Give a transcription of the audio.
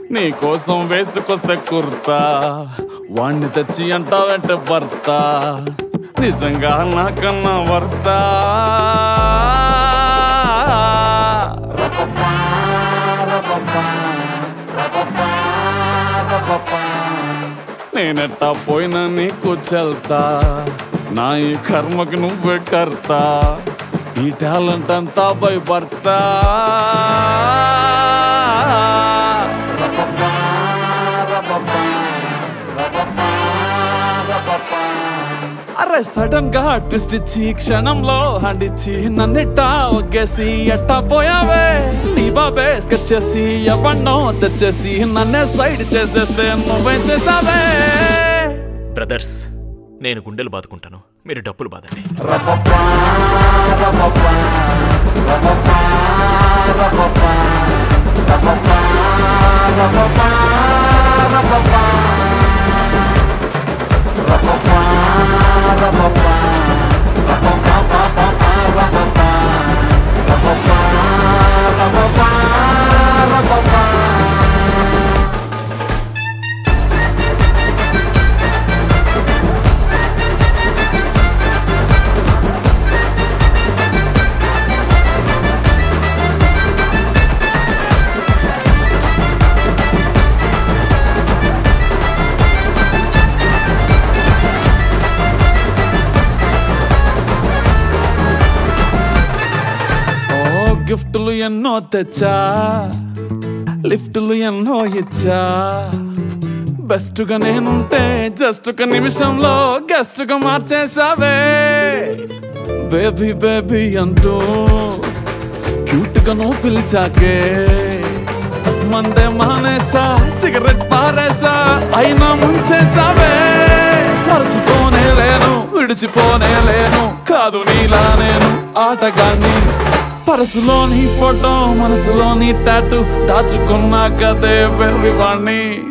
నీ కోసం వేసుకొస్తే కుర్తా వాణ్ణి తెచ్చి అంటావంటే భర్త నిజంగా నాకన్నా వర్త నేనెట్టా పోయినా నీకు చెల్తా నా ఈ కర్మకి నువ్వే కర్తా ఈ టాలెంట్ అంతా బై భర్త అరే సడన్ గా ట్విస్ట్ ఇచ్చి క్షణంలో హ్యాండ్ ఇచ్చి నన్నిట్టా ఒగ్గేసి ఎట్టా పోయావే నీ బాబే స్కెచ్ చేసి ఎవన్నో తెచ్చేసి నన్నే సైడ్ చేసేస్తే నువ్వేం చేసావే బ్రదర్స్ నేను గుండెలు బాదుకుంటాను మీరు డప్పులు బాదండి ఓ గిఫ్టులు ఎన్నో తెచ్చా లిఫ్టులు ఎన్నో ఇచ్చా బెస్ట్ గా నేనుంటే జస్ట్ ఒక నిమిషంలో గెస్ట్ గా మార్చేసావే బేబీ బేబీ అంటూ క్యూట్ గా నువ్వు పిలిచాకే మందే మానేసా సిగరెట్ పారేసా అయినా ముంచేసావే మరచిపోనే లేను విడిచిపోనే లేను కాదు నీలా నేను ఆటగాన్ని పరసులోని ఫోటో మనసులోని టాటూ దాచుకున్నా కదే వెర్రివాణ్ణి